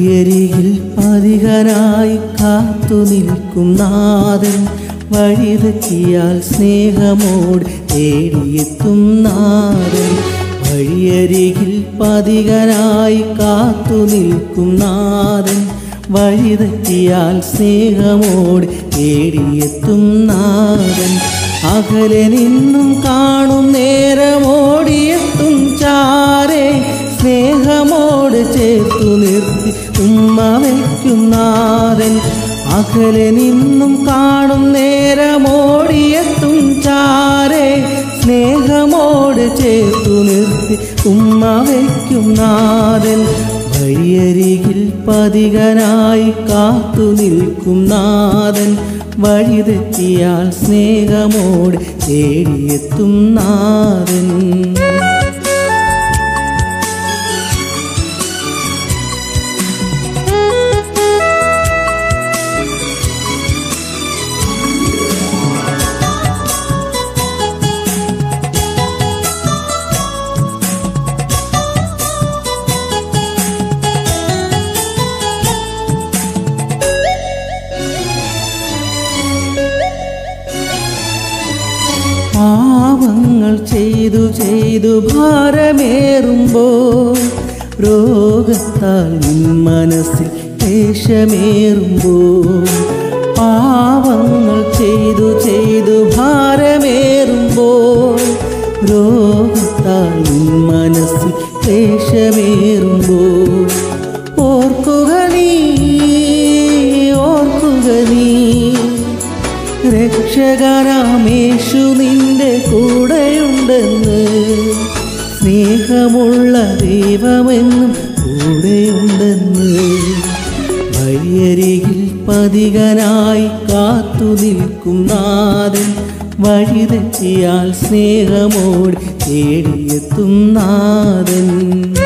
വഴിയരികിൽ പതികനായി കാത്തു നിൽക്കും നാഥൻ വഴിതെറ്റിയാൽ സ്നേഹമോട് തേടിയെത്തും നാഥൻ വഴിയരികിൽ പതികനായി കാത്തു നിൽക്കും നാഥൻ വഴിതെറ്റിയാൽ സ്നേഹമോട് തേടിയെത്തും നാഥൻ അകലെ നിന്നും കാണും നേരമോടിയെത്തും ചാരേ സ്നേഹമോട് ചേർത്തു നിർത്തി ഉമ്മ വയ്ക്കും നാഥൻ അകലെ നിന്നും കാണും നേരമോടിയെത്തും ചാരേ സ്നേഹമോട് ചേർത്തു നിർത്തി ഉമ്മ വയ്ക്കും നാഥൻ വഴിയരികിൽ പതികനായി കാത്തു നിൽക്കും നാഥൻ വഴിതെറ്റിയാൽ സ്നേഹമോട് തേടിയെത്തും നാഥൻ പാവങ്ങൾ ചെയ്തു ചെയ്തു ഭാരമേറുമ്പോൾ രോഗത്താൽ നിൻ മനസ്സിൽ ക്ലേശമേറുമ്പോൾ പാവങ്ങൾ ചെയ്തു ചെയ്തു ഭാരമേറുമ്പോൾ രോഗത്താൽ നിൻ മനസ്സിൽ ക്ലേശമേറുമ്പോൾ ഓർക്കുക നീ ഓർക്കുക നീ രക്ഷകരാമേശു നിന്റെ കൂടെയുണ്ടെന്ന് സ്നേഹമുള്ള ദൈവമെന്നും കൂടെയുണ്ടെന്ന് വഴിയരികിൽ പതികനായി കാത്തു നിൽക്കും നാഥൻ വഴിതെറ്റിയാൽ സ്നേഹമോട് തേടിയെത്തും നാഥൻ